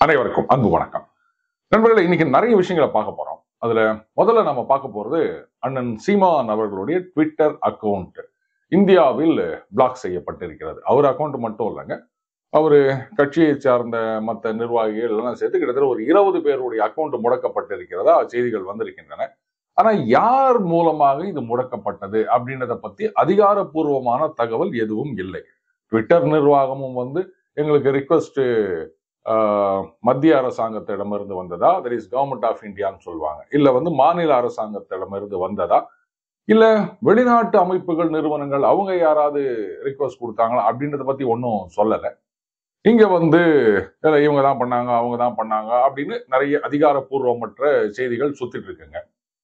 அனைவருக்கும் அன்பு வணக்கம் நண்பர்களே இன்னைக்கு நிறைய விஷயங்களை பார்க்க போறோம் அதுல முதல்ல நம்ம பார்க்க போறது அண்ணன் சீமான் அவர்களுடைய ட்விட்டர் அக்கவுண்ட் இந்தியாவில் பிளாக் செய்யப்பட்டிருக்கிறது அவர் அக்கவுண்ட் மட்டும் இல்லைங்க அவரு கட்சியை சார்ந்த மற்ற நிர்வாகிகள் எல்லாம் சேர்த்து கிட்டத்தட்ட ஒரு இருபது பேருடைய அக்கவுண்ட் முடக்கப்பட்டிருக்கிறதா செய்திகள் வந்திருக்கின்றன ஆனா யார் மூலமாக இது முடக்கப்பட்டது அப்படின்றத பத்தி அதிகாரப்பூர்வமான தகவல் எதுவும் இல்லை ட்விட்டர் நிர்வாகமும் வந்து எங்களுக்கு ரிக்வஸ்ட் மத்திய அரசாங்கத்திடமிருந்து வந்ததா தட் இஸ் கவர்மெண்ட் ஆஃப் இந்தியான்னு சொல்லுவாங்க இல்ல வந்து மாநில அரசாங்கத்திடமிருந்து வந்ததா இல்ல வெளிநாட்டு அமைப்புகள் நிறுவனங்கள் அவங்க யாராவது ரிக்வஸ்ட் கொடுத்தாங்களா அப்படின்றத பத்தி ஒன்றும் சொல்லலை இங்க வந்து இல்ல, இவங்க தான் பண்ணாங்க அவங்க தான் பண்ணாங்க அப்படின்னு நிறைய அதிகாரப்பூர்வமற்ற செய்திகள் சுத்திட்டு இருக்குங்க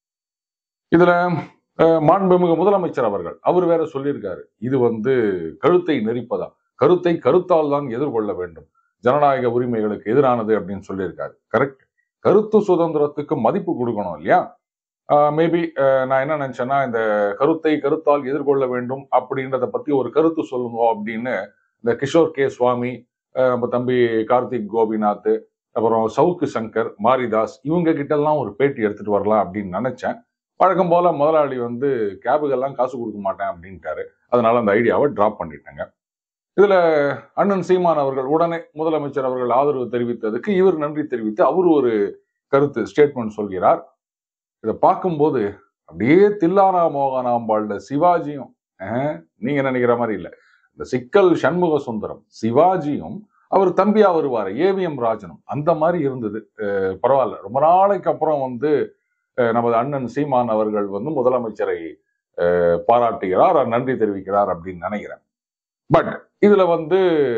இதுல அஹ், மாண்புமிகு முதலமைச்சர் அவர்கள் அவர் வேற சொல்லியிருக்காரு இது வந்து கழுத்தை நெரிப்பதா கருத்தை கருத்தால் தான் எதிர்கொள்ள வேண்டும் ஜனநாயக உரிமைகளுக்கு எதிரானது அப்படின்னு சொல்லியிருக்காரு கரெக்ட் கருத்து சுதந்திரத்துக்கு மதிப்பு கொடுக்கணும் இல்லையா மேபி நான் என்ன நினைச்சேன்னா இந்த கருத்தை கருத்தால் எதிர்கொள்ள வேண்டும் அப்படின்றத பத்தி ஒரு கருத்து சொல்லுங்க அப்படின்னு இந்த கிஷோர் கே சுவாமி அஹ், நம்ம தம்பி கார்த்திக் கோபிநாத் அப்புறம் சவுக்கு சங்கர் மாரிதாஸ் இவங்க கிட்ட எல்லாம் ஒரு பேட்டி எடுத்துட்டு வரலாம் அப்படின்னு நினைச்சேன் வழக்கம் போல முதலாளி வந்து கேபுக்கெல்லாம் காசு கொடுக்க மாட்டேன் அப்படின்ட்டாரு அதனால அந்த ஐடியாவை டிராப் பண்ணிட்டேங்க இதுல அண்ணன் சீமான் அவர்கள் உடனே முதலமைச்சர் அவர்கள் ஆதரவு தெரிவித்ததுக்கு இவர் நன்றி தெரிவித்து அவர் ஒரு கருத்து ஸ்டேட்மெண்ட் சொல்கிறார் இதை பார்க்கும்போது அப்படியே தில்லானா மோகனாம்பாள்ல சிவாஜியும் அஹ், நீங்க நினைக்கிற மாதிரி இல்ல இந்த சிக்கல் சண்முக சுந்தரம் சிவாஜியும் அவர் தம்பியா வருவார் ஏவிஎம் ராஜனும் அந்த மாதிரி இருந்தது அஹ், பரவாயில்ல ரொம்ப நாளைக்கு அப்புறம் வந்து அஹ், நமது அண்ணன் சீமான் அவர்கள் வந்து முதலமைச்சரை அஹ், பாராட்டுகிறார் நன்றி தெரிவிக்கிறார் அப்படின்னு நினைக்கிறேன் பட் இதுல வந்து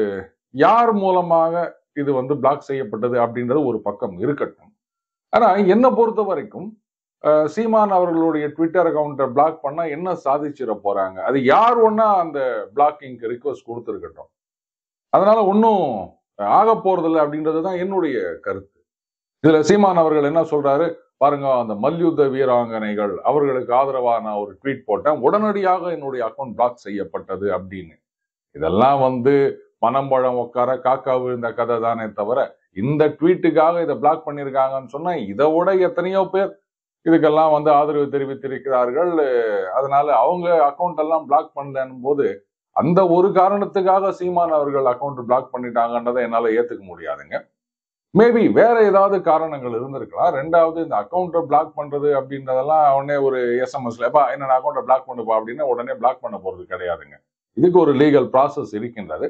யார் மூலமாக இது வந்து பிளாக் செய்யப்பட்டது அப்படின்றது ஒரு பக்கம் இருக்கட்டும் ஆனா என்னை பொறுத்த வரைக்கும் அஹ், சீமான் அவர்களுடைய ட்விட்டர் அக்கௌண்ட்டை பிளாக் பண்ணா என்ன சாதிச்சிட போறாங்க அது யார் ஒன்னா அந்த பிளாக்கிங்க்கு ரிக்வஸ்ட் கொடுத்துருக்கட்டும் அதனால ஒன்றும் ஆக போறதில்லை அப்படின்றது தான் என்னுடைய கருத்து இதுல சீமான் அவர்கள் என்ன சொல்றாரு பாருங்க அந்த மல்யுத்த வீராங்கனைகள் அவர்களுக்கு ஆதரவா நான் ஒரு ட்வீட் போட்டேன் உடனடியாக என்னுடைய அக்கௌண்ட் பிளாக் செய்யப்பட்டது அப்படின்னு இதெல்லாம் வந்து பணம் பழம் உட்கார காக்கா விழுந்த கதை தானே தவிர இந்த ட்வீட்டுக்காக இதை பிளாக் பண்ணியிருக்காங்கன்னு சொன்னா இதை விட எத்தனையோ பேர் இதுக்கெல்லாம் வந்து ஆதரவு தெரிவித்திருக்கிறார்கள் அஹ் அதனால அவங்க அக்கௌண்ட் எல்லாம் பிளாக் பண்ணலன்னும் போது அந்த ஒரு காரணத்துக்காக சீமான் அவர்கள் அக்கௌண்ட் பிளாக் பண்ணிட்டாங்கன்றதை என்னால ஏத்துக்க முடியாதுங்க மேபி வேற ஏதாவது காரணங்கள் இருந்திருக்கலாம் ரெண்டாவது இந்த அக்கௌண்ட்டை பிளாக் பண்றது அப்படின்றதெல்லாம் உடனே ஒரு எஸ்எம்எஸ்ல எப்பா என்ன அக்கௌண்ட்டை பிளாக் பண்ணுப்பா அப்படின்னா உடனே பிளாக் பண்ண போறது கிடையாதுங்க இதுக்கு ஒரு லீகல் ப்ராசஸ் இருக்கின்றது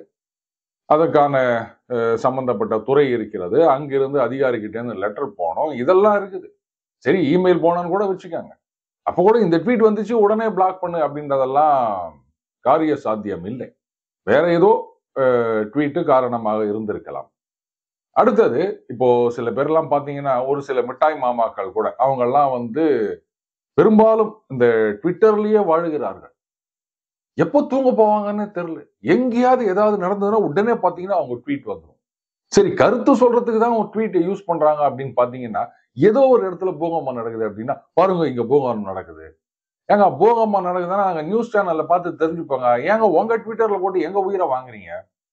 அதற்கான அஹ், சம்பந்தப்பட்ட துறை இருக்கிறது அங்கிருந்து அதிகாரிகிட்ட இருந்து லெட்டர் போனோம் இதெல்லாம் இருக்குது சரி இமெயில் போனான்னு கூட வச்சுக்கோங்க அப்போ கூட இந்த ட்வீட் வந்துச்சு உடனே பிளாக் பண்ணு அப்படின்றதெல்லாம் காரிய சாத்தியம் இல்லை வேற ஏதோ ட்வீட்டு காரணமாக இருந்திருக்கலாம் அடுத்தது இப்போ சில பேர்லாம் பார்த்தீங்கன்னா ஒரு சில மிட்டாய் மாமாக்கள் கூட அவங்கெல்லாம் வந்து பெரும்பாலும் இந்த ட்விட்டர்லயே வாழுகிறார்கள் எப்போ தூங்க போவாங்கன்னு தெரியல எங்கேயாவது ஏதாவது நடந்ததுன்னா உடனே பார்த்தீங்கன்னா அவங்க ட்வீட் வந்துடும் சரி கருத்து சொல்றதுக்கு தான் அவங்க ட்வீட்டை யூஸ் பண்றாங்க அப்படின்னு பார்த்தீங்கன்னா ஏதோ ஒரு இடத்துல பூகம்பம் நடக்குது அப்படின்னா பாருங்க இங்க பூகம்பம் நடக்குது ஏங்க பூகம்பம் நடக்குதுன்னா நாங்க நியூஸ் சேனல்ல பார்த்து தெரிஞ்சுப்பாங்க ஏங்க உங்க ட்விட்டர்ல போட்டு எங்க உயிரை வாங்குறீங்க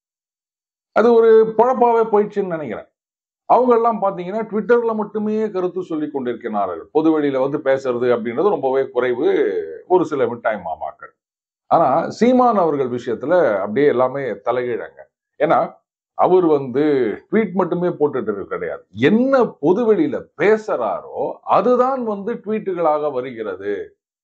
அது ஒரு பொழப்பாவே போயிடுச்சுன்னு நினைக்கிறேன் அவங்க எல்லாம் பாத்தீங்கன்னா ட்விட்டர்ல மட்டுமே கருத்து சொல்லி கொண்டிருக்கிறார்கள் பொது வெளியில வந்து பேசுறது அப்படின்றது ரொம்பவே குறைவு ஒரு சில மிட்டாய் மாமாக்கள் ஆனா சீமான் அவர்கள் விஷயத்துல அப்படியே எல்லாமே தலைகீழங்க ஏன்னா அவர் வந்து ட்வீட் மட்டுமே போட்டுட்டு இருக்க கிடையாது என்ன பொது வெளியில பேசுறாரோ அதுதான் வந்து ட்வீட்டுகளாக வருகிறது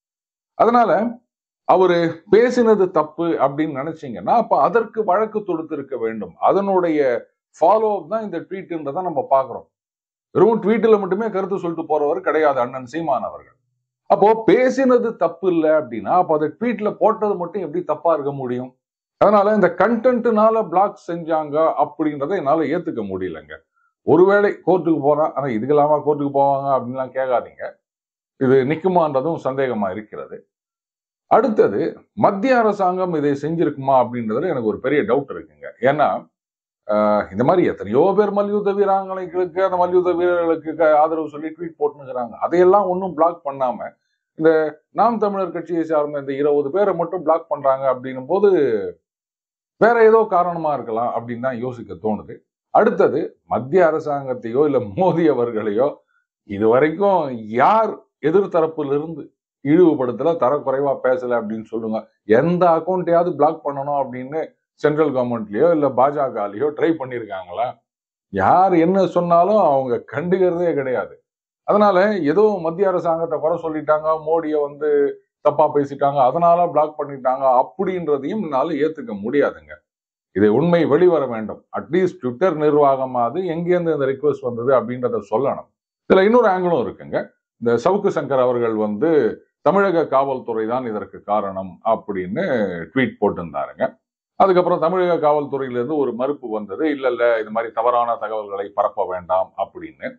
அதனால அவரு பேசினது தப்பு அப்படின்னு நினைச்சீங்கன்னா அப்ப அதற்கு வழக்கு தொடுத்திருக்க வேண்டும் அதனுடைய ஃபாலோ அப் தான் இந்த ட்வீட்ன்றதை நம்ம பாக்குறோம் வெறும் ட்வீட்டில் மட்டுமே கருத்து சொல்லிட்டு போறவர் கிடையாது அண்ணன் சீமான் அவர்கள் அப்போ பேசினது தப்பு இல்லை அப்படின்னா அப்போ அதை ட்வீட்ல போட்டது மட்டும் எப்படி தப்பா இருக்க முடியும் அதனால இந்த கண்டென்ட்னால பிளாக் செஞ்சாங்க அப்படின்றத என்னால ஏத்துக்க முடியலங்க ஒருவேளை கோர்ட்டுக்கு போறான் ஆனா இதுக்கு இல்லாம கோர்ட்டுக்கு போவாங்க அப்படின்லாம் கேட்காதீங்க இது நிக்குமான்றதும் சந்தேகமா இருக்கிறது அடுத்தது மத்திய அரசாங்கம் இதை செஞ்சிருக்குமா அப்படின்றதுல எனக்கு ஒரு பெரிய டவுட் இருக்குங்க ஏன்னா ஆஹ், இந்த மாதிரி எத்தனையோ பேர் மல்யுத்த வீராங்கனைகளுக்கு அந்த மல்யுத்த வீரர்களுக்கு க- ஆதரவு சொல்லி ட்வீட் போட்டுனுக்குறாங்க அதையெல்லாம் ஒன்றும் பிளாக் பண்ணாம இந்த நாம் தமிழர் கட்சியை சார்ந்த இந்த இருபது பேரை மட்டும் பிளாக் பண்றாங்க அப்படின்னும் போது வேற ஏதோ காரணமா இருக்கலாம் அப்படின்னு தான் யோசிக்க தோணுது அடுத்தது மத்திய அரசாங்கத்தையோ இல்ல மோடி அவர்களையோ இதுவரைக்கும் யார் எதிர்த்தரப்பிலிருந்து இழிவுபடுத்தல தரக்குறைவா பேசல அப்படின்னு சொல்லுங்க எந்த அக்கௌண்ட்டையாவது பிளாக் பண்ணணும் அப்படின்னு சென்ட்ரல் கவர்மெண்ட்லயோ இல்ல பாஜகலயோ ட்ரை பண்ணிருக்காங்களா யார் என்ன சொன்னாலும் அவங்க கண்டுக்கிறதே கிடையாது அதனால ஏதோ மத்திய அரசாங்கத்தை குறை சொல்லிட்டாங்க மோடியை வந்து தப்பா பேசிட்டாங்க அதனால பிளாக் பண்ணிட்டாங்க அப்படின்றதையும் என்னால ஏத்துக்க முடியாதுங்க இது உண்மை வெளிவர வேண்டும் அட்லீஸ்ட் ட்விட்டர் நிர்வாகமாவது எங்கேருந்து இந்த ரிக்வஸ்ட் வந்தது அப்படின்றத சொல்லணும் இதுல இன்னொரு ஆங்கிளும் இருக்குங்க இந்த சவுக்கு சங்கர் அவர்கள் வந்து தமிழக காவல்துறை தான் இதற்கு காரணம் அப்படின்னு ட்வீட் போட்டிருந்தாருங்க அதுக்கப்புறம் தமிழக காவல்துறையிலிருந்து ஒரு மறுப்பு வந்தது இல்ல இல்ல இது மாதிரி தவறான தகவல்களை பரப்ப வேண்டாம் அப்படின்னு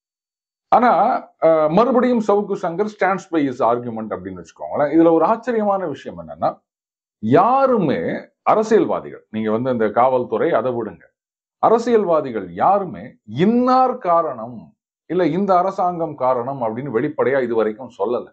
ஆனா அஹ், மறுபடியும் Savukku Shankar stands by his argument அப்படின்னு வச்சுக்கோங்களேன் இதுல ஒரு ஆச்சரியமான விஷயம் என்னன்னா யாருமே அரசியல்வாதிகள் நீங்க வந்து இந்த காவல்துறை அதை விடுங்க அரசியல்வாதிகள் யாருமே இன்னார் காரணம் இல்ல இந்த அரசாங்கம் காரணம் அப்படின்னு வெளிப்படையா இது வரைக்கும் சொல்லல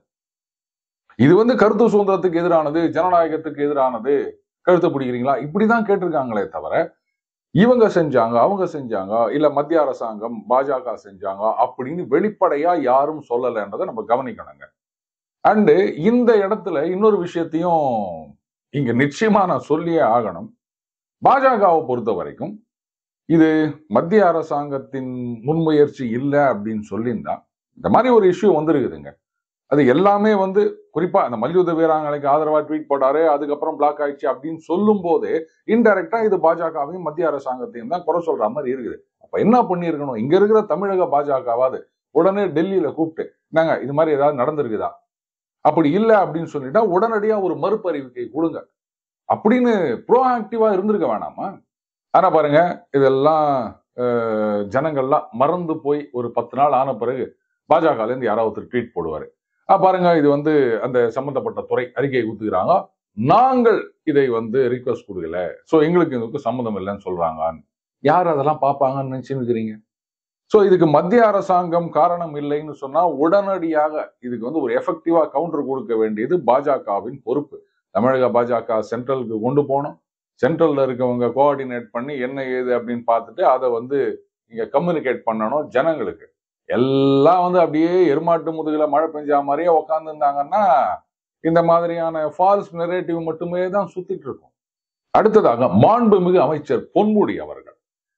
இது வந்து கருத்து சுதந்திரத்துக்கு எதிரானது ஜனநாயகத்துக்கு எதிரானது கருத்து பிடிக்கிறீங்களா இப்படிதான் கேட்டிருக்காங்களே தவிர இவங்க செஞ்சாங்க அவங்க செஞ்சாங்க இல்ல மத்திய அரசாங்கம் பாஜக செஞ்சாங்க அப்படின்னு வெளிப்படையா யாரும் சொல்லலைன்றதை நம்ம கவனிக்கணுங்க அண்டு இந்த இடத்துல இன்னொரு விஷயத்தையும் இங்க நிச்சயமா நான் சொல்லியே ஆகணும் பாஜகவை பொறுத்த வரைக்கும் இது மத்திய அரசாங்கத்தின் முன்முயற்சி இல்லை அப்படின்னு சொல்லியிருந்தா இந்த மாதிரி ஒரு இஷ்யூ வந்திருக்குதுங்க அது எல்லாமே வந்து குறிப்பா அந்த மல்யுத்த வீராங்கனைக்கு ஆதரவா ட்வீட் போட்டாரு அதுக்கப்புறம் பிளாக் ஆயிடுச்சு அப்படின்னு சொல்லும் போது இன்டெரக்டா இது பாஜகவையும் மத்திய அரசாங்கத்தையும் தான் குறை சொல்ற மாதிரி இருக்குது அப்ப என்ன பண்ணியிருக்கணும் இங்க இருக்கிற தமிழக பாஜகவாது உடனே டெல்லியில கூப்பிட்டு என்னங்க இது மாதிரி ஏதாவது நடந்திருக்குதா அப்படி இல்லை அப்படின்னு சொல்லிட்டா உடனடியா ஒரு மறுப்பு அறிவிக்கை கொடுங்க அப்படின்னு ப்ரோ ஆக்டிவா இருந்திருக்க வேணாமா ஆனா பாருங்க இதெல்லாம் அஹ், ஜனங்கள்லாம் மறந்து போய் ஒரு பத்து நாள் ஆன பிறகு பாஜகல இருந்து யாராவது ஒருத்தர் ட்வீட் போடுவாரு ஆ, பாருங்க இது வந்து அந்த சம்பந்தப்பட்ட துறை அறிக்கையை ஊத்துக்கிறாங்க நாங்கள் இதை வந்து ரிக்வஸ்ட் கொடுக்கல சோ எங்களுக்கு இதுக்கு சம்மந்தம் இல்லைன்னு சொல்றாங்க யார் அதெல்லாம் பார்ப்பாங்கன்னு நினைச்சுருக்கிறீங்க சோ இதுக்கு மத்திய அரசாங்கம் காரணம் இல்லைன்னு சொன்னா உடனடியாக இதுக்கு வந்து ஒரு எஃபெக்டிவா கவுண்டர் கொடுக்க வேண்டியது பாஜகவின் பொறுப்பு தமிழக பாஜக சென்ட்ரலுக்கு கொண்டு போகணும் சென்ட்ரல்ல இருக்கவங்க கோஆர்டினேட் பண்ணி என்ன ஏது அப்படின்னு பார்த்துட்டு அதை வந்து நீங்க கம்யூனிகேட் பண்ணணும் ஜனங்களுக்கு எல்லாம் வந்து அப்படியே எருமாட்டு முதுகுல மழை பெஞ்சா மாதிரியே உக்காந்துருந்தாங்கன்னா இந்த மாதிரியான ஃபால்ஸ் நெரேட்டிவ் மட்டுமே தான் சுத்திட்டு இருக்கும் அடுத்ததாக மாண்புமிகு அமைச்சர் பொன்முடி அவர்கள்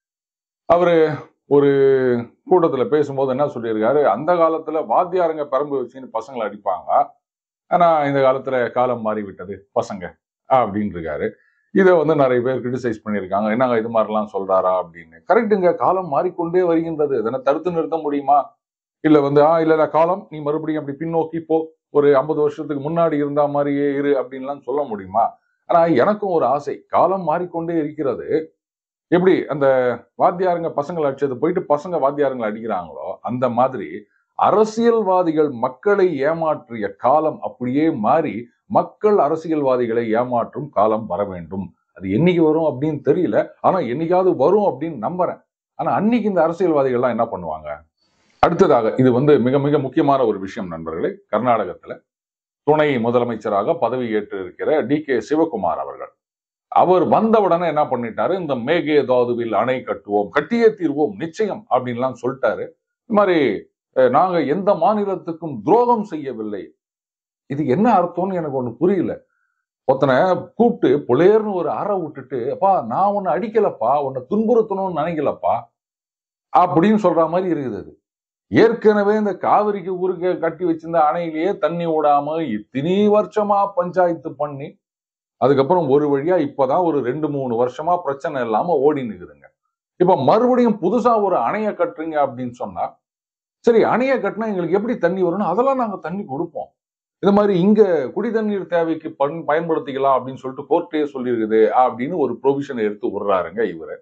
அவரு ஒரு கூட்டத்துல பேசும்போது என்ன சொல்லியிருக்காரு அந்த காலத்துல வாத்தியாருங்க பரம்பு வச்சுன்னு பசங்களை அடிப்பாங்க ஆனா இந்த காலத்துல காலம் மாறி விட்டது பசங்க அப்படின்னு இருக்காரு இதை வந்து நிறைய பேர் கிரிட்டிசைஸ் பண்ணியிருக்காங்க என்னங்க இது மாதிரிலாம் சொல்றாரா அப்படின்னு கரெக்டுங்க காலம் மாறிக்கொண்டே வருகின்றது இதனை தடுத்து நிறுத்த முடியுமா இல்ல வந்து ஆ இல்ல காலம் நீ மறுபடியும் அப்படி பின்னோக்கி போ ஒரு ஐம்பது வருஷத்துக்கு முன்னாடி இருந்த மாதிரியே இரு அப்படின்லாம் சொல்ல முடியுமா ஆனா எனக்கும் ஒரு ஆசை காலம் மாறிக்கொண்டே இருக்கிறது எப்படி அந்த வாத்தியாருங்க பசங்களை அடிச்சது போயிட்டு பசங்க வாத்தியாருங்களை அடிக்கிறாங்களோ அந்த மாதிரி அரசியல்வாதிகள் மக்களை ஏமாற்றிய காலம் அப்படியே மாறி மக்கள் அரசியல்வாதிகளை ஏமாற்றும் காலம் வர வேண்டும் அது என்னைக்கு வரும் அப்படின்னு தெரியல ஆனா என்னைக்காவது வரும் அப்படின்னு நம்புறேன் ஆனா அன்னைக்கு இந்த அரசியல்வாதிகள்லாம் என்ன பண்ணுவாங்க அடுத்ததாக இது வந்து மிக மிக முக்கியமான ஒரு விஷயம் நண்பர்களே கர்நாடகத்துல துணை முதலமைச்சராக பதவி ஏற்று இருக்கிற டி கே சிவகுமார் அவர்கள் அவர் வந்தவுடனே என்ன பண்ணிட்டாரு இந்த மேகேதாதுவில் அணை கட்டுவோம் கட்டியே தீர்வோம் நிச்சயம் அப்படின்லாம் சொல்லிட்டாரு இந்த மாதிரி அஹ், நாங்க எந்த மாநிலத்துக்கும் துரோகம் செய்யவில்லை இது என்ன அர்த்தம்னு எனக்கு ஒண்ணு புரியல ஒருத்தனை கூப்பிட்டு புலேர்னு ஒரு அறை விட்டுட்டு அப்பா நான் உன்னை அடிக்கலப்பா உன்னை துன்புறுத்தணும்னு நினைக்கலப்பா அப்படின்னு சொல்ற மாதிரி இருக்குது அது ஏற்கனவே இந்த காவிரிக்கு ஊருக்கு கட்டி வச்சிருந்த அணையிலேயே தண்ணி விடாம இத்தனை வருஷமா பஞ்சாயத்து பண்ணி அதுக்கப்புறம் ஒரு வழியா இப்பதான் ஒரு ரெண்டு மூணு வருஷமா பிரச்சனை இல்லாம ஓடி நிக்குதுங்க இப்ப மறுபடியும் புதுசா ஒரு அணையை கட்டுறீங்க அப்படின்னு சொன்னா சரி அணையை கட்டினா எங்களுக்கு எப்படி தண்ணி வரும்னு அதெல்லாம் நாங்க தண்ணி கொடுப்போம் இது மாதிரி இங்க குடி தண்ணீர் தேவைக்கு பன் பயன்படுத்திக்கலாம் அப்படின்னு சொல்லிட்டு கோர்ட்டே சொல்லியிருக்குது அப்படின்னு ஒரு ப்ரொவிஷனை எடுத்து விடுறாருங்க இவரு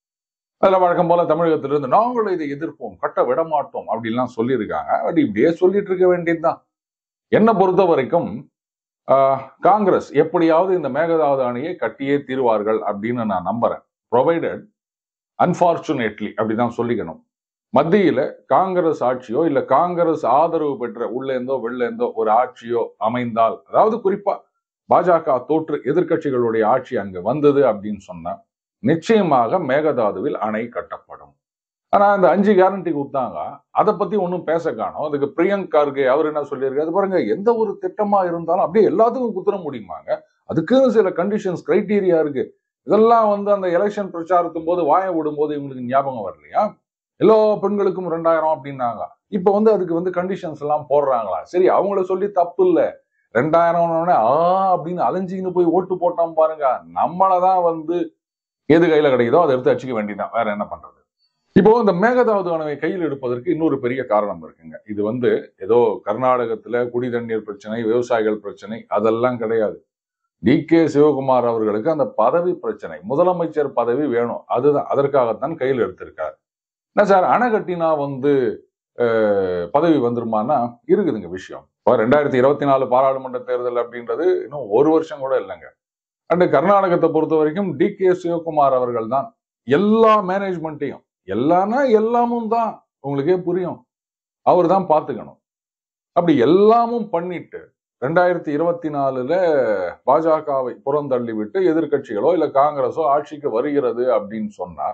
அதுல வழக்கம் போல தமிழகத்திலிருந்து நாங்களும் இதை எதிர்ப்போம் கட்ட விட மாட்டோம் அப்படின்லாம் சொல்லியிருக்காங்க பட் இப்படியே சொல்லிட்டு இருக்க வேண்டியதுதான் என்னை பொறுத்த வரைக்கும் ஆஹ், காங்கிரஸ் எப்படியாவது இந்த மேகதாது அணையை கட்டியே தீர்வார்கள் அப்படின்னு நான் நம்புறேன் ப்ரொவைடட் அன்பார்ச்சுனேட்லி அப்படிதான் சொல்லிக்கணும் மத்தியில காங்கிரஸ் ஆட்சியோ இல்ல காங்கிரஸ் ஆதரவு பெற்ற உள்ள இருந்தோ வெளில இருந்தோ ஒரு ஆட்சியோ அமைந்தால் அதாவது குறிப்பா பாஜக தோற்று எதிர்க்கட்சிகளுடைய ஆட்சி அங்க வந்தது அப்படின்னு சொன்னா நிச்சயமாக மேகதாதுவில் அணை கட்டப்படும் ஆனா அந்த அஞ்சு கேரண்டி கொடுத்தாங்க அதை பத்தி ஒன்றும் பேச காணோம் அதுக்கு பிரியங்க் கார்கே அவர் என்ன சொல்லியிருக்காரு பாருங்க எந்த ஒரு திட்டமா இருந்தாலும் அப்படியே எல்லாத்துக்கும் குத்துற முடியுமாங்க அதுக்குன்னு சில கண்டிஷன்ஸ் கிரைட்டீரியா இருக்கு இதெல்லாம் வந்து அந்த எலெக்ஷன் பிரச்சாரத்தும் போது வாய விடும்போது இவங்களுக்கு ஞாபகம் வரலையா எல்லா பெண்களுக்கும் ரெண்டாயிரம் அப்படின்னாங்க இப்ப வந்து அதுக்கு வந்து கண்டிஷன்ஸ் எல்லாம் போடுறாங்களா சரி அவங்கள சொல்லி தப்பு இல்ல ரெண்டாயிரம் ஆ அப்படின்னு அலைஞ்சிக்கின்னு போய் ஓட்டு போட்டோம் பாருங்க நம்மளதான் வந்து எது கையில கிடைக்குதோ அதை எடுத்து அடிச்சுக்க வேண்டியதான் வேற என்ன பண்றது இப்போ இந்த மேகதாது அணைவை கையில் எடுப்பதற்கு இன்னொரு பெரிய காரணம் இருக்குங்க இது வந்து ஏதோ கர்நாடகத்துல குடி தண்ணீர் பிரச்சனை விவசாயிகள் பிரச்சனை அதெல்லாம் கிடையாது டி கே சிவகுமார் அவர்களுக்கு அந்த பதவி பிரச்சனை முதலமைச்சர் பதவி வேணும் அதுதான் அதற்காகத்தான் கையில் எடுத்திருக்கார் என்ன சார் அணை கட்டினா வந்து அஹ், பதவி வந்துருமானா இருக்குதுங்க விஷயம் இப்போ ரெண்டாயிரத்தி இருபத்தி நாலு பாராளுமன்ற தேர்தல் அப்படின்றது இன்னும் ஒரு வருஷம் கூட இல்லைங்க அண்ட் கர்நாடகத்தை பொறுத்த வரைக்கும் டி கே சிவகுமார் அவர்கள் தான் எல்லா மேனேஜ்மெண்ட்டையும் எல்லாம்னா எல்லாமும் தான் உங்களுக்கே புரியும் அவர் தான் பார்த்துக்கணும் அப்படி எல்லாமும் பண்ணிட்டு ரெண்டாயிரத்தி இருபத்தி நாலுல பாஜகவை புறந்தள்ளி விட்டு எதிர்க்கட்சிகளோ இல்ல காங்கிரஸோ ஆட்சிக்கு வருகிறது அப்படின்னு சொன்னா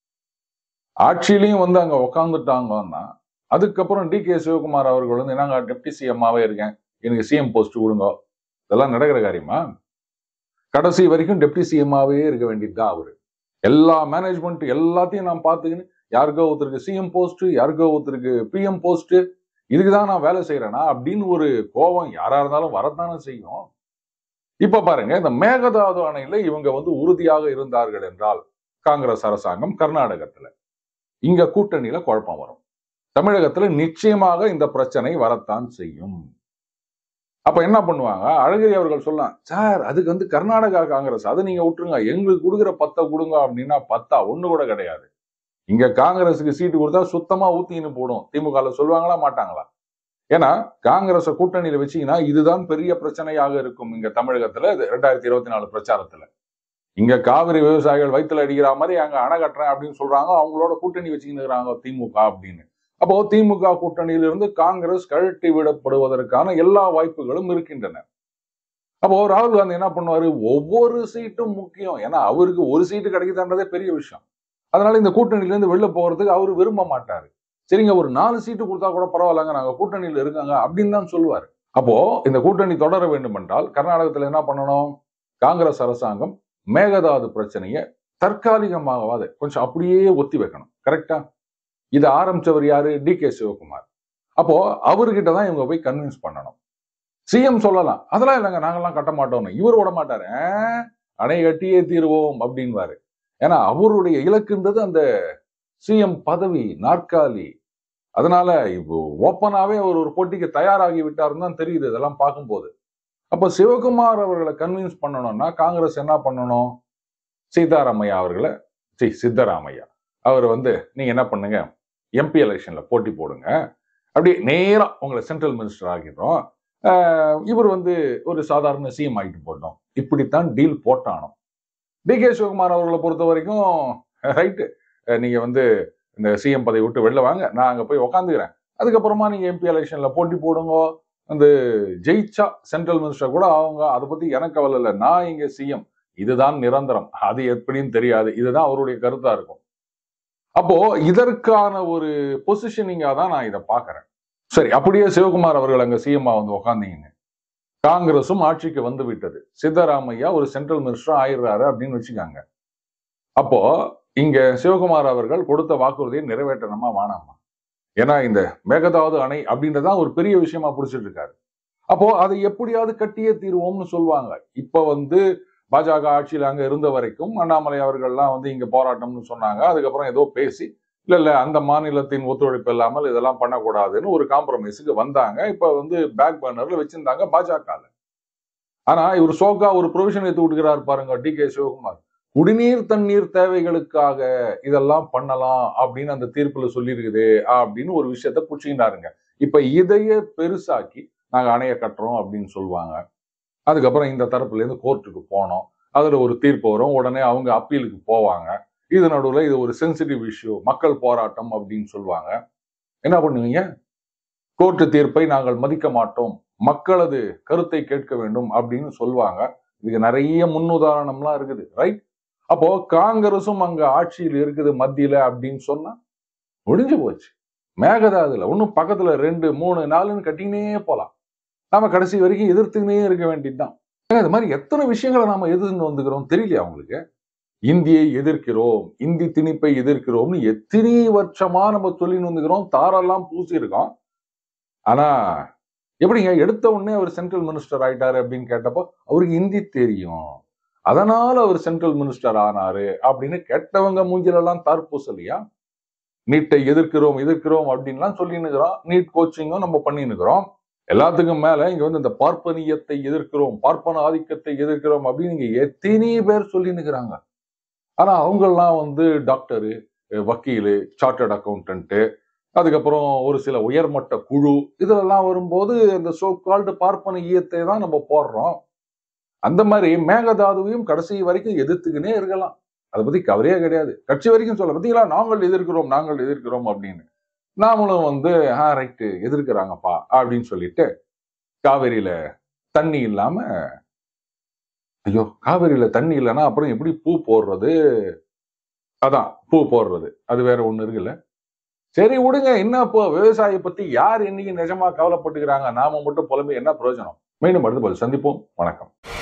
ஆட்சியிலையும் வந்து அங்க உக்காந்துட்டாங்கன்னா அதுக்கப்புறம் டி கே சிவகுமார் அவர்கள் வந்து என்னங்க டெப்டி சிஎம்மாவே இருக்கேன் எனக்கு சிஎம் போஸ்ட் கொடுங்க இதெல்லாம் நடக்கிற காரியமா கடைசி வரைக்கும் டெப்டி சிஎம்மாவே இருக்க வேண்டியதுதான் அவரு எல்லா மேனேஜ்மெண்ட் எல்லாத்தையும் நான் பார்த்துக்கின்னு யாருக்கோ ஒருத்தருக்கு சிஎம் போஸ்ட் யாருக்கோ ஒருத்தருக்கு பிஎம் போஸ்ட் இதுக்கு தான் நான் வேலை செய்யறேனா அப்படின்னு ஒரு கோபம் யாரா இருந்தாலும் வரத்தானே செய்யும் இப்ப பாருங்க இந்த மேகதாது அணையில இவங்க வந்து உறுதியாக இருந்தார்கள் என்றால் காங்கிரஸ் அரசாங்கம் கர்நாடகத்துல இங்க கூட்டணியில குழப்பம் வரும் தமிழகத்துல நிச்சயமாக இந்த பிரச்சனை வரத்தான் செய்யும் அப்ப என்ன பண்ணுவாங்க அழகிரி அவர்கள் சொல்லலாம் சார் அதுக்கு வந்து கர்நாடகா காங்கிரஸ் அதை நீங்க விட்டுருங்க எங்களுக்கு கொடுக்குற பத்தை கொடுங்க அப்படின்னா பத்தா ஒண்ணு கூட கிடையாது இங்க காங்கிரஸுக்கு சீட்டு கொடுத்தா சுத்தமா ஊத்தின்னு போடும் திமுக சொல்லுவாங்களா மாட்டாங்களா ஏன்னா காங்கிரஸ கூட்டணியில வச்சீங்கன்னா இதுதான் பெரிய பிரச்சனையாக இருக்கும் இங்க தமிழகத்துல இது ரெண்டாயிரத்தி இருபத்தி நாலு பிரச்சாரத்துல இங்க காவிரி விவசாயிகள் வயிற்றுல அடிக்கிற மாதிரி அங்க அணை கட்டுறேன் அப்படின்னு சொல்றாங்க அவங்களோட கூட்டணி வச்சுக்கின்னு இருக்கிறாங்க திமுக அப்படின்னு அப்போ திமுக கூட்டணியிலிருந்து காங்கிரஸ் கழட்டி விடப்படுவதற்கான எல்லா வாய்ப்புகளும் இருக்கின்றன அப்போ ராகுல் காந்தி என்ன பண்ணுவாரு ஒவ்வொரு சீட்டும் முக்கியம் ஏன்னா அவருக்கு ஒரு சீட்டு கிடைக்குதுன்றதே பெரிய விஷயம் அதனால இந்த கூட்டணியில இருந்து வெளில போறதுக்கு அவரு விரும்ப மாட்டாரு சரிங்க ஒரு நாலு சீட்டு கொடுத்தா கூட பரவாயில்லங்க நாங்க கூட்டணியில இருக்காங்க அப்படின்னு தான் சொல்லுவாரு அப்போ இந்த கூட்டணி தொடர வேண்டும் என்றால் கர்நாடகத்துல என்ன பண்ணணும் காங்கிரஸ் அரசாங்கம் மேகதாது பிரச்சனையை தற்காலிகமாகவாது கொஞ்சம் அப்படியே ஒத்தி வைக்கணும் கரெக்டா இதை ஆரம்பிச்சவர் யாரு டி கே சிவகுமார் அப்போ அவர்கிட்ட தான் இவங்க போய் கன்வின்ஸ் பண்ணணும் சிஎம் சொல்லலாம் அதெல்லாம் இல்லைங்க நாங்கெல்லாம் கட்ட மாட்டோம்னு இவர் விட மாட்டாரு "ஆ, அணை கட்டியே தீருவோம் அப்படின்வாரு ஏன்னா அவருடைய இலக்குன்றது அந்த சிஎம் பதவி நாற்காலி அதனால இப்போ ஓப்பனாவே அவர் ஒரு போட்டிக்கு தயாராகி விட்டாருன்னு தான் தெரியுது இதெல்லாம் பார்க்கும்போது அப்ப சிவகுமார் அவர்களை கன்வின்ஸ் பண்ணணும்னா காங்கிரஸ் என்ன பண்ணணும் சீதாராமையா அவர்களை சி சித்தராமையா அவர் வந்து நீங்க என்ன பண்ணுங்க எம்பி எலெக்ஷன்ல போட்டி போடுங்க அப்படி நேரா உங்களை சென்ட்ரல் மினிஸ்டர் ஆகிடுறோம் ஆஹ் இவர் வந்து ஒரு சாதாரண சிஎம் ஆகிட்டு போட்டோம் இப்படித்தான் டீல் போட்டானோ டி கே சிவகுமார் அவர்களை பொறுத்த வரைக்கும் ரைட்டு நீங்க வந்து இந்த சிஎம் பதவி விட்டு வெளில வாங்க நான் அங்க போய் உக்காந்துக்கிறேன் அதுக்கப்புறமா நீங்க எம்பி எலெக்ஷன்ல போட்டி போடுங்க அந்த ஜெயிச்சா சென்ட்ரல் மினிஸ்டர் கூட அவங்க அதை பத்தி எனக்கு கவலை இல்லை நான் இங்க சிஎம் இதுதான் நிரந்தரம் அது எப்படின்னு தெரியாது இதுதான் அவருடைய கருத்தா இருக்கும் அப்போ இதற்கான ஒரு பொசிஷனிங்கா தான் நான் இதை பார்க்கறேன் சரி அப்படியே சிவகுமார் அவர்கள் அங்க சிஎம்மா வந்து உக்காந்தீங்கன்னு காங்கிரசும் ஆட்சிக்கு வந்து விட்டது சித்தராமையா ஒரு சென்ட்ரல் மினிஸ்டர் ஆயிடுறாரு அப்படின்னு வச்சுக்காங்க அப்போ இங்க சிவகுமார் அவர்கள் கொடுத்த வாக்குறுதியை நிறைவேற்றணுமா வேணாமா ஏன்னா இந்த மேகதாது அணை அப்படின்றதான் ஒரு பெரிய விஷயமா புடிச்சிட்டு இருக்காரு அப்போ அதை எப்படியாவது கட்டியே தீருவோம்னு சொல்லுவாங்க இப்ப வந்து பாஜக ஆட்சியில் அங்க இருந்த வரைக்கும் அண்ணாமலை அவர்கள்லாம் வந்து இங்க போராட்டம்னு சொன்னாங்க அதுக்கப்புறம் ஏதோ பேசி இல்ல இல்ல அந்த மாநிலத்தின் ஒத்துழைப்பு இல்லாமல் இதெல்லாம் பண்ணக்கூடாதுன்னு ஒரு காம்ப்ரமைஸுக்கு வந்தாங்க இப்ப வந்து பேக் பேனர்ல வச்சிருந்தாங்க பாஜக ஆனா இவர் சோகா ஒரு ப்ரொவிஷன் எடுத்து விட்டுக்கிறார் பாருங்க டி கே சிவகுமார் குடிநீர் தண்ணீர் தேவைகளுக்காக இதெல்லாம் பண்ணலாம் அப்படின்னு அந்த தீர்ப்புல சொல்லியிருக்குது அப்படின்னு ஒரு விஷயத்த புடிச்சுக்கிட்டாருங்க இப்ப இதையே பெருசாக்கி நாங்க அணைய கட்டுறோம் அப்படின்னு சொல்லுவாங்க அதுக்கப்புறம் இந்த தரப்புல இருந்து கோர்ட்டுக்கு போனோம் அதுல ஒரு தீர்ப்பு வரும் உடனே அவங்க அப்பீலுக்கு போவாங்க இது நடுவுல இது ஒரு சென்சிட்டிவ் இஷ்யூ மக்கள் போராட்டம் அப்படின்னு சொல்லுவாங்க என்ன பண்ணுவீங்க கோர்ட்டு தீர்ப்பை நாங்கள் மதிக்க மாட்டோம் மக்களது கருத்தை கேட்க வேண்டும் அப்படின்னு சொல்லுவாங்க இதுக்கு நிறைய முன்னுதாரணம்லாம் இருக்குது ரைட் அப்போ காங்கிரஸும் அங்க ஆட்சியில் இருக்குது மத்தியில அப்படின்னு சொன்னா முடிஞ்சு போச்சு மேகதாதுல ஒன்னும் பக்கத்துல ரெண்டு மூணு நாலுன்னு கட்டினே போலாம் நாம கடைசி வரைக்கும் எதிர்த்துக்கினே இருக்க வேண்டியதுதான் ஏங்க, இது மாதிரி எத்தனை விஷயங்களை நாம எதிர்த்து வந்துக்கிறோம் தெரியலையா அவங்களுக்கு இந்தியை எதிர்க்கிறோம் இந்தி திணிப்பை எதிர்க்கிறோம்னு எத்தனை வருஷமா நம்ம சொல்லின்னு வந்துக்கிறோம் தாரெல்லாம் பூசி இருக்கோம் ஆனா எப்படிங்க எடுத்த உடனே அவர் சென்ட்ரல் மினிஸ்டர் ஆயிட்டாரு அப்படின்னு கேட்டப்போ அவருக்கு ஹிந்தி தெரியும் அதனால அவர் சென்ட்ரல் மினிஸ்டர் ஆனாரு அப்படின்னு கெட்டவங்க மூஞ்சிலெல்லாம் தார்பூசலையா நீட்டை எதிர்க்கிறோம் எதிர்க்கிறோம் அப்படின்லாம் சொல்லினுக்கிறோம் நீட் கோச்சிங்கும் நம்ம பண்ணினுக்கிறோம் எல்லாத்துக்கும் மேல இங்க வந்து இந்த பார்ப்பனியத்தை எதிர்க்கிறோம் பார்ப்பன ஆதிக்கத்தை எதிர்க்கிறோம் அப்படின்னு இங்க எத்தனை பேர் சொல்லினுக்கிறாங்க ஆனா அவங்கெல்லாம் வந்து டாக்டரு வக்கீலு சார்ட்டர்ட் அக்கௌண்டன்ட்டு அதுக்கப்புறம் ஒரு சில உயர்மட்ட குழு இதெல்லாம் வரும்போது இந்த சோ கால்டு பார்ப்பன ஈயத்தை தான் நம்ம போடுறோம் அந்த மாதிரி மேகதாதுவையும் கடைசி வரைக்கும் எதிர்த்துக்கினே இருக்கலாம் அதை பத்தி கவலையே கிடையாது கட்சி வரைக்கும் சொல்ல பார்த்தீங்களா நாங்கள் எதிர்க்கிறோம் நாங்கள் எதிர்க்கிறோம் அப்படின்னு நாமளும் வந்து ஆ ரைட்டு எதிர்க்கிறாங்கப்பா அப்படின்னு சொல்லிட்டு காவேரியில தண்ணி இல்லாம ஐயோ காவேரியில தண்ணி இல்லைன்னா அப்புறம் எப்படி பூ போடுறது அதான் பூ போடுறது அது வேற ஒண்ணு இருக்குல்ல சரி விடுங்க என்ன இப்போ விவசாயி பத்தி யார் இன்னைக்கு நிஜமா கவலைப்பட்டுக்கிறாங்க நாம மட்டும் புலம்பி என்ன பிரயோஜனம் மீண்டும் அடுத்த போது சந்திப்போம் வணக்கம்